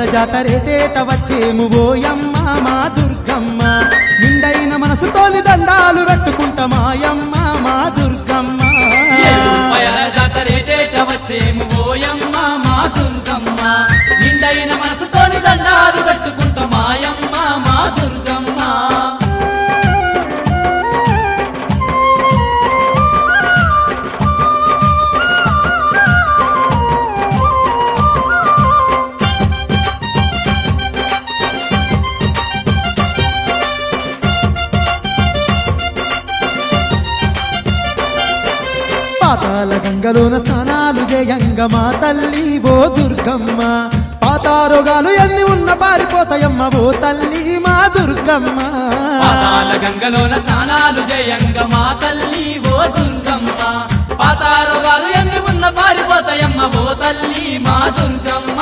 జాతరేటేట వచ్చేము ఓయమ్మ మా దుర్గమ్మ నిండైన మనసుతోని దండాలు పెట్టుకుంటామాయమ్మ మా దుర్గమ్మ ఏడుపాయల జాతరేటేట వచ్చేము ఓయమ్మ మా దుర్గమ్మ నిండైన మనసుతోని దండాలు కట్టుకుంటా మాయమ్మ మా దుర్గమ్మ పాతాల గంగలోన స్నానాలు జయంగ మా తల్లి ఓ దుర్గమ్మ పాతారోగాలు ఎన్ని ఉన్న పారిపోతాయమ్మ ఓ తల్లి మా దుర్గమ్మ పాతాల గంగలోన స్నానాలు జయంగ మా తల్లి ఓ దుర్గమ్మ పాతారోగాలు ఎన్ని ఉన్న పారిపోతాయమ్మ ఓ తల్లి మా దుర్గమ్మ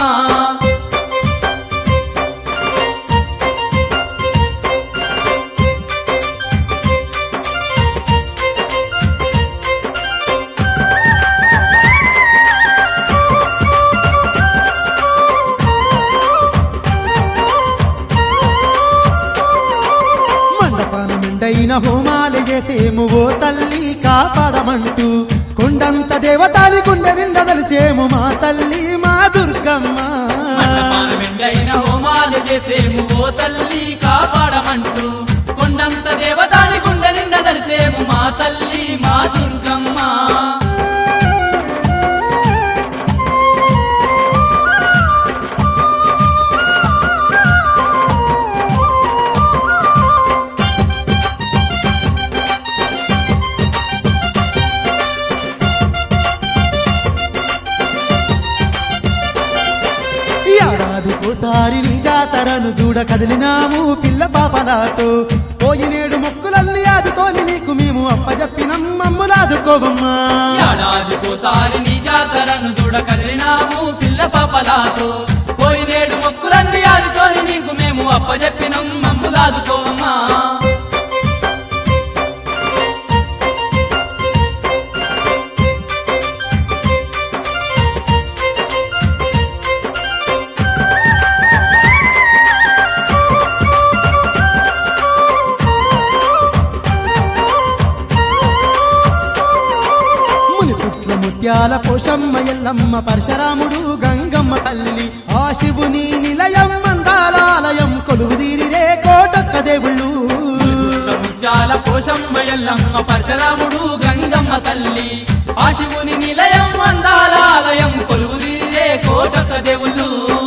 మండపాన మెండైన హోమాలు చేసేము ఓ తల్లి కాపాడమంటూ కొండంత దేవతాని గుండె నిండా తలిచేము మా తల్లి మా దుర్గమ్మ మండపాన మెండైన హోమాలు చేసేము ఓ తల్లి కాపాడమంటూ కొండంత దేవతాని గుండె నిండా దరిసేము మా తల్లి మా దుర్గమ్మ ఏడాదికోసారి నీ జాతరను చూడ కదిలినాము పిల్ల పాపలాతో పోయినేడు మొక్కులల్ని ఆదుతోని నీకు మేము అప్పజెప్పినం మమ్ములాదుకోవమ్మా ఏడాదికోసారి నీ జాతరను చూడ కదిలినాము పిల్ల పాపలాతో పోయినేడు మొక్కులన్నీ ఆదితోని నీకు మేము అప్పజెప్పినం మమ్ము దాదుకోమమ్మా ముని పుట్ల ముత్యాల పోషమ్మ ఎల్లమ్మ పరశరాముడు గంగమ్మ తల్లి ఆ శివుని నిలయం మందాలాలయం కొలువుదీరిరే కోటొక్క దేవుళ్ళు ముత్యాల పోషమ్మ ఎల్లమ్మ పరశరాముడు గంగమ్మ తల్లి ఆ శివుని నిలయం అందాలాలయం కొలువుదీరే కోటక దేవుళ్ళు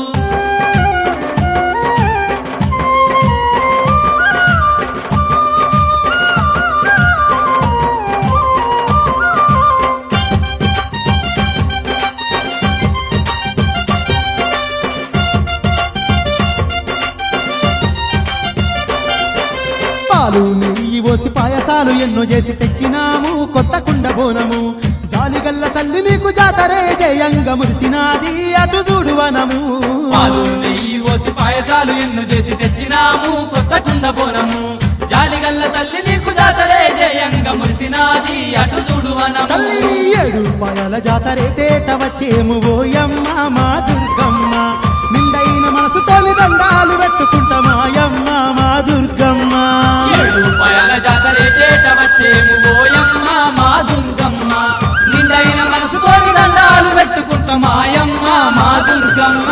పాలు నెయ్యి పోసి పాయసాలు ఎన్నో చేసి తెచ్చినాము కొత్త కుండ బోనము జాలిగల్ల తల్లి నీకు జాతరే జయంగా మురిసినాది అటు చూడు వనము పాలు నెయ్యి ఓసి పాయసాలు ఎన్ను చేసి తెచ్చినాము కొత్త కుండ బోనము జాలిగల్ల తల్లి నీకు జాతరే జయంగా మురిసినాది అటు చూడు వనము తల్లి ఏడు పాయాల జాతరే తేట వచ్చేము ఓయమ్మ మా దుర్గమ్మ నిండైన మనసుతోని దండాలు పెట్టుకుంటామాయమ్మ మా దుర్గమ్మ ఏడు పాయల జాతరే తేట వచ్చేము ఓయమ్మ మా దుర్గమ్మ నిండైన మనసుతోని దండాలు పెట్టుకుంటామాయమ్మ మా దుర్గమ్మ